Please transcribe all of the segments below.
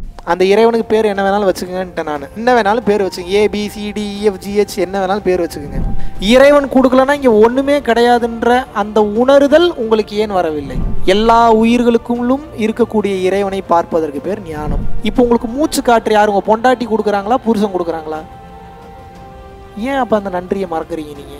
அந்த இறைவனுக்கு பேர் என்ன வேணாலும் வச்சுக்கங்கன்ட்டேன் நான் என்ன வேணாலும் பேர் வச்சுங்க A B C D F G H என்ன வேணாலும் பேர் வச்சுக்கோங்க இறைவன் கொடுக்கலன்னா இங்கே ஒன்றுமே கிடையாதுன்ற அந்த உணர்தல் உங்களுக்கு ஏன் வரவில்லை எல்லா உயிர்களுக்குள்ளும் இருக்கக்கூடிய இறைவனை பார்ப்பதற்கு பேர் ஞானம் இப்போ உங்களுக்கு மூச்சு காற்று யார் உங்கள் பொண்டாட்டி கொடுக்குறாங்களா புருஷன் கொடுக்குறாங்களா ஏன் அப்போ அந்த நன்றியை மறக்கறீங்க நீங்கள்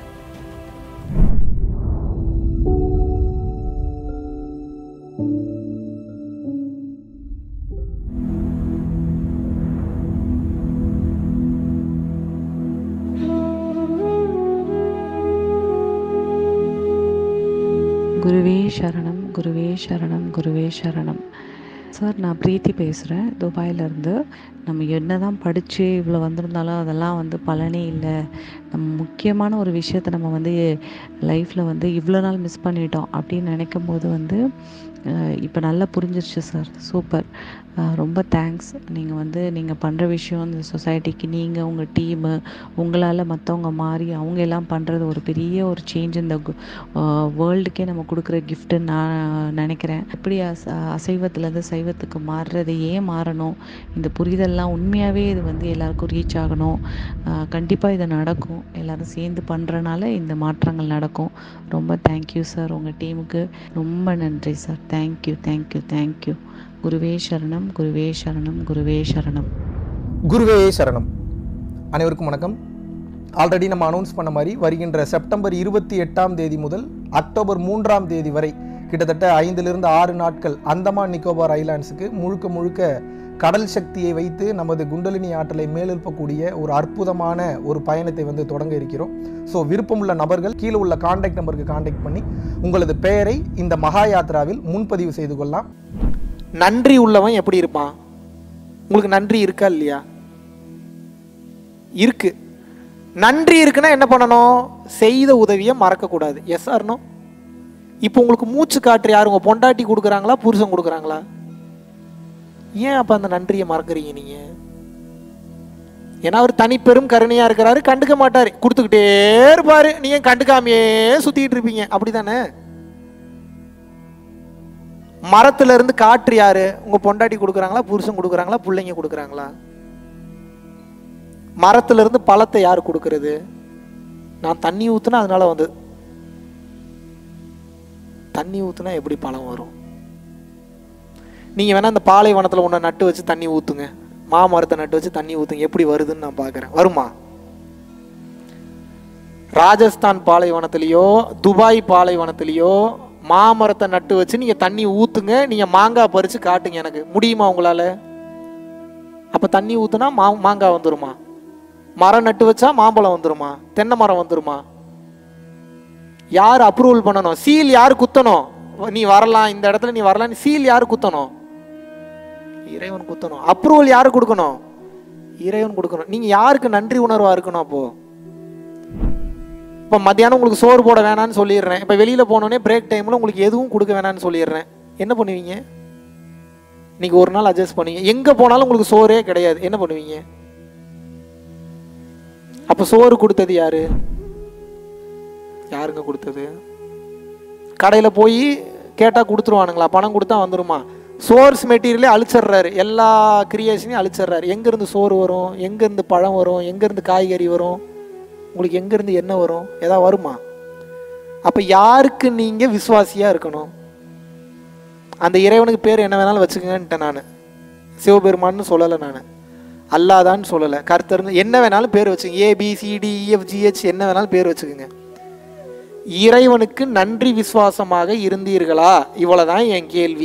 குருவே சரணம் குருவே சரணம் குருவே சரணம் சார் நான் பிரீத்தி பேசுகிறேன் துபாயிலேருந்து நம்ம என்ன தான் படித்து இவ்வளோ வந்திருந்தாலும் அதெல்லாம் வந்து பலனே இல்லை நம்ம முக்கியமான ஒரு விஷயத்த நம்ம வந்து லைஃப்பில் வந்து இவ்வளோ நாள் மிஸ் பண்ணிட்டோம் அப்படின்னு நினைக்கும் போது வந்து இப்போ நல்லா புரிஞ்சிருச்சு சார் சூப்பர் ரொம்ப தேங்க்ஸ் நீங்கள் வந்து நீங்கள் பண்ணுற விஷயம் இந்த சொசைட்டிக்கு நீங்கள் உங்கள் டீமு உங்களால் மற்றவங்க மாறி அவங்க எல்லாம் பண்ணுறது ஒரு பெரிய ஒரு சேஞ்ச் இந்த வேர்ல்டுக்கே நம்ம கொடுக்குற கிஃப்ட்டுன்னு நான் நினைக்கிறேன் எப்படி அச அசைவத்துலேருந்து சைவத்துக்கு மாறுறது ஏன் மாறணும் இந்த புரிதல்லாம் உண்மையாகவே இது வந்து எல்லாருக்கும் ரீச் ஆகணும் கண்டிப்பாக இது நடக்கும் எல்லோரும் சேர்ந்து பண்ணுறனால இந்த மாற்றங்கள் நடக்கும் ரொம்ப தேங்க்யூ சார் உங்கள் டீமுக்கு ரொம்ப நன்றி சார் தேங்க்யூ தேங்க்யூ தேங்க்யூ குருவே சரணம் குருவே சரணம் குருவே சரணம் குருவே சரணம் அனைவருக்கும் வணக்கம் ஆல்ரெடி நம்ம அனௌன்ஸ் பண்ண மாதிரி வருகின்ற செப்டம்பர் இருபத்தி எட்டாம் தேதி முதல் அக்டோபர் மூன்றாம் தேதி வரை கிட்டத்தட்ட ஐந்திலிருந்து ஆறு நாட்கள் அந்தமான் நிக்கோபார் ஐலாண்ட்ஸுக்கு முழுக்க முழுக்க கடல் சக்தியை வைத்து நமது குண்டலினி ஆற்றலை மேலெழுப்பக்கூடிய ஒரு அற்புதமான ஒரு பயணத்தை வந்து தொடங்க இருக்கிறோம் ஸோ விருப்பமுள்ள நபர்கள் கீழே உள்ள காண்டாக்ட் நம்பருக்கு காண்டாக்ட் பண்ணி உங்களது பெயரை இந்த மகா யாத்ராவில் முன்பதிவு செய்து கொள்ளலாம் நன்றி உள்ளவன் எப்படி இருப்பான் உங்களுக்கு நன்றி இருக்கா இல்லையா இருக்கு நன்றி இருக்குன்னா என்ன பண்ணணும் செய்த உதவியை மறக்கக்கூடாது எஸ் ஆர்னோ இப்போ உங்களுக்கு மூச்சு காற்று யார் உங்கள் பொண்டாட்டி கொடுக்குறாங்களா புருஷன் கொடுக்குறாங்களா ஏன் அப்போ அந்த நன்றியை மறக்கறீங்க நீங்கள் ஏன்னா அவர் தனிப்பெரும் கருணையாக இருக்கிறாரு கண்டுக்க மாட்டார் கொடுத்துக்கிட்டே இருப்பார் நீங்கள் கண்டுக்காமையே சுற்றிக்கிட்டு இருப்பீங்க அப்படி தானே மரத்துல இருந்து காற்று யாரு உங்க பொண்டாட்டி கொடுக்குறாங்களா புருஷன் கொடுக்குறாங்களா பிள்ளைங்க கொடுக்குறாங்களா மரத்துல இருந்து பழத்தை யார் கொடுக்கறது நான் தண்ணி ஊத்துனா அதனால வந்து தண்ணி ஊத்துனா எப்படி பழம் வரும் நீங்க வேணா இந்த பாலைவனத்துல ஒன்றை நட்டு வச்சு தண்ணி ஊத்துங்க மாமரத்தை நட்டு வச்சு தண்ணி ஊத்துங்க எப்படி வருதுன்னு நான் பார்க்கறேன் வருமா ராஜஸ்தான் பாலைவனத்திலேயோ துபாய் பாலைவனத்திலேயோ மாமரத்தை நட்டு வச்சு நீங்க தண்ணி ஊத்துங்க நீங்க மாங்காய் பறிச்சு காட்டுங்க எனக்கு முடியுமா உங்களால அப்ப தண்ணி ஊத்துனா மா மாங்காய் வந்துருமா மரம் நட்டு வச்சா மாம்பழம் வந்துருமா தென்னை மரம் வந்துருமா யார் அப்ரூவல் பண்ணணும் சீல் யார் குத்தணும் நீ வரலாம் இந்த இடத்துல நீ வரலாம் சீல் யார் குத்தணும் இறைவன் குத்தணும் அப்ரூவல் யாரு கொடுக்கணும் இறைவன் கொடுக்கணும் நீங்க யாருக்கு நன்றி உணர்வா இருக்கணும் அப்போ இப்போ மத்தியானம் உங்களுக்கு சோறு போட வேணாம்னு சொல்லிடுறேன் இப்போ வெளியில் போனோடனே பிரேக் டைமில் உங்களுக்கு எதுவும் கொடுக்க வேணாம்னு சொல்லிடுறேன் என்ன பண்ணுவீங்க இன்னைக்கு ஒரு நாள் அட்ஜஸ்ட் பண்ணுவீங்க எங்கே போனாலும் உங்களுக்கு சோறே கிடையாது என்ன பண்ணுவீங்க அப்போ சோறு கொடுத்தது யாரு யாருங்க கொடுத்தது கடையில் போய் கேட்டால் கொடுத்துருவானுங்களா பணம் கொடுத்தா வந்துருமா சோர்ஸ் மெட்டீரியலே அழிச்சிடுறாரு எல்லா கிரியேஷனையும் அழிச்சிடுறாரு எங்கேருந்து சோறு வரும் எங்கேருந்து பழம் வரும் எங்கேருந்து காய்கறி வரும் உங்களுக்கு எங்கேருந்து என்ன வரும் ஏதாவது வருமா அப்போ யாருக்கு நீங்கள் விசுவாசியாக இருக்கணும் அந்த இறைவனுக்கு பேர் என்ன வேணாலும் வச்சுக்கங்கன்ட்டேன் நான் சிவபெருமான்னு சொல்லலை நான் அல்லாதான்னு சொல்லலை கருத்தர் என்ன வேணாலும் பேர் வச்சுங்க ஏபிசிடி இஎஃப்ஜிஹெச் என்ன வேணாலும் பேர் வச்சுக்கோங்க இறைவனுக்கு நன்றி விசுவாசமாக இருந்தீர்களா இவ்வளவுதான் என் கேள்வி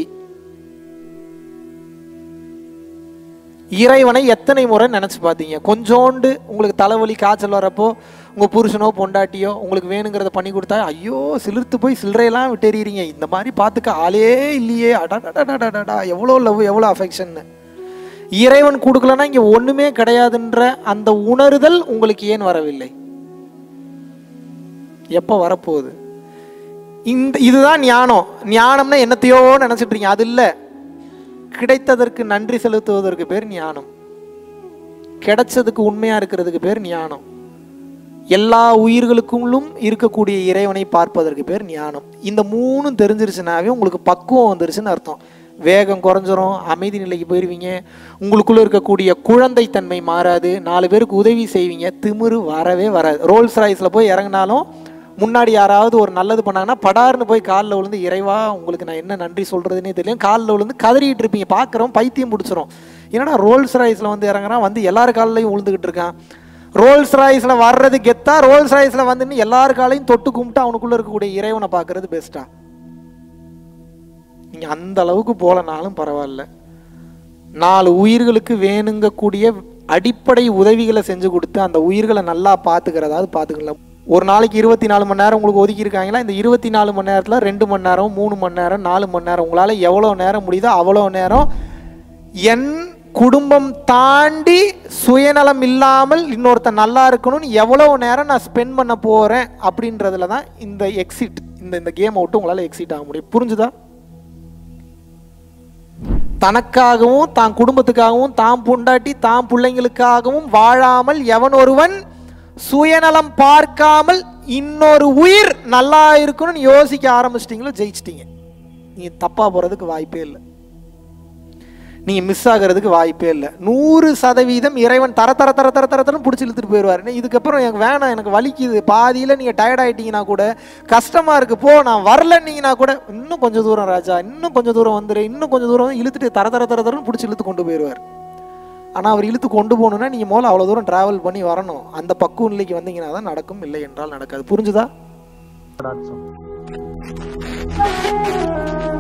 இறைவனை எத்தனை முறை நினச்சி பார்த்தீங்க கொஞ்சோண்டு உங்களுக்கு தலைவலி காய்ச்சல் வரப்போ உங்கள் புருஷனோ பொண்டாட்டியோ உங்களுக்கு வேணுங்கிறத பண்ணி கொடுத்தா ஐயோ சிலிர்த்து போய் சில்லறையெல்லாம் விட்டெறிகிறீங்க இந்த மாதிரி பார்த்துக்க ஆளே இல்லையே அடடடடடடா எவ்வளோ லவ் எவ்வளோ அஃபெக்ஷன்னு இறைவன் கொடுக்கலன்னா இங்கே ஒன்றுமே கிடையாதுன்ற அந்த உணர்தல் உங்களுக்கு ஏன் வரவில்லை எப்போ வரப்போகுது இந்த இதுதான் ஞானம் ஞானம்னா என்னத்தையோ நினச்சிட்டு இருக்கீங்க அது இல்லை கிடைத்ததற்கு நன்றி செலுத்துவதற்கு பேர் ஞானம் கிடைச்சதுக்கு உண்மையா இருக்கிறதுக்கு பேர் ஞானம் எல்லா உயிர்களுக்குள்ளும் இருக்கக்கூடிய இறைவனை பார்ப்பதற்கு பேர் ஞானம் இந்த மூணும் தெரிஞ்சிருச்சுனாவே உங்களுக்கு பக்குவம் வந்துருச்சுன்னு அர்த்தம் வேகம் குறைஞ்சிரும் அமைதி நிலைக்கு போயிடுவீங்க உங்களுக்குள்ளே இருக்கக்கூடிய குழந்தைத்தன்மை மாறாது நாலு பேருக்கு உதவி செய்வீங்க திமிரு வரவே வராது ரோல்ஸ் ராய்ஸில் போய் இறங்கினாலும் முன்னாடி யாராவது ஒரு நல்லது பண்ணாங்கன்னா படார்னு போய் காலில் விழுந்து இறைவா உங்களுக்கு நான் என்ன நன்றி சொல்கிறதுனே தெரியும் காலில் விழுந்து கதறிட்டு இருப்பீங்க பார்க்குறோம் பைத்தியம் பிடிச்சிரும் என்னடா ரோல்ஸ் ராய்ஸில் வந்து இறங்குறான் வந்து எல்லார் காலிலையும் விழுந்துக்கிட்டு இருக்கான் ரோல்ஸ் ராய்ஸில் வர்றது கெத்தா ரோல்ஸ் ராய்ஸில் வந்துன்னு எல்லார் காலையும் தொட்டு கும்பிட்டு அவனுக்குள்ளே இருக்கக்கூடிய இறைவனை பார்க்கறது பெஸ்ட்டா நீங்கள் அந்த அளவுக்கு போகலனாலும் பரவாயில்ல நாலு உயிர்களுக்கு வேணுங்கக்கூடிய அடிப்படை உதவிகளை செஞ்சு கொடுத்து அந்த உயிர்களை நல்லா பார்த்துக்கிறதாவது பார்த்துக்கலாம் ஒரு நாளைக்கு இருபத்தி நாலு மணி நேரம் உங்களுக்கு ஒதுக்கியிருக்காங்களா இந்த இருபத்தி நாலு மணி நேரத்தில் ரெண்டு மணி நேரம் மூணு மணி நேரம் நாலு மணி நேரம் உங்களால் எவ்வளோ நேரம் முடியுதோ அவ்வளோ நேரம் என் குடும்பம் தாண்டி சுயநலம் இல்லாமல் இன்னொருத்தன் நல்லா இருக்கணும்னு எவ்வளோ நேரம் நான் ஸ்பெண்ட் பண்ண போகிறேன் அப்படின்றதுல தான் இந்த எக்ஸிட் இந்த இந்த கேமை விட்டு உங்களால் எக்ஸிட் ஆக முடியும் புரிஞ்சுதா தனக்காகவும் தான் குடும்பத்துக்காகவும் தான் பொண்டாட்டி தான் பிள்ளைங்களுக்காகவும் வாழாமல் எவன் ஒருவன் சுயநலம் பார்க்காமல் இன்னொரு உயிர் நல்லா இருக்கணும்னு யோசிக்க ஆரம்பிச்சிட்டிங்களோ ஜெயிச்சிட்டீங்க நீங்க தப்பா போறதுக்கு வாய்ப்பே இல்லை நீங்க மிஸ் ஆகிறதுக்கு வாய்ப்பே இல்லை நூறு சதவீதம் இறைவன் தர தர தர தர தர தரன்னு பிடிச்சி இழுத்துட்டு போயிடுவார் நீ இதுக்கப்புறம் எனக்கு வேணாம் எனக்கு வலிக்குது பாதியில் நீங்கள் டயர்ட் ஆயிட்டீங்கன்னா கூட கஷ்டமா இருக்கு போ நான் வரலன்னீங்கன்னா கூட இன்னும் கொஞ்சம் தூரம் ராஜா இன்னும் கொஞ்சம் தூரம் வந்துரு இன்னும் கொஞ்சம் தூரம் வந்து இழுத்துட்டு தர தர தர தரன்னு பிடிச்சி இழுத்து கொண்டு போயிடுவார் ஆனால் அவர் இழுத்து கொண்டு போகணுன்னா நீங்கள் முதல்ல அவ்வளோ தூரம் டிராவல் பண்ணி வரணும் அந்த பக்குவ நிலைக்கு வந்தீங்கன்னா தான் நடக்கும் இல்லை என்றால் நடக்காது புரிஞ்சுதா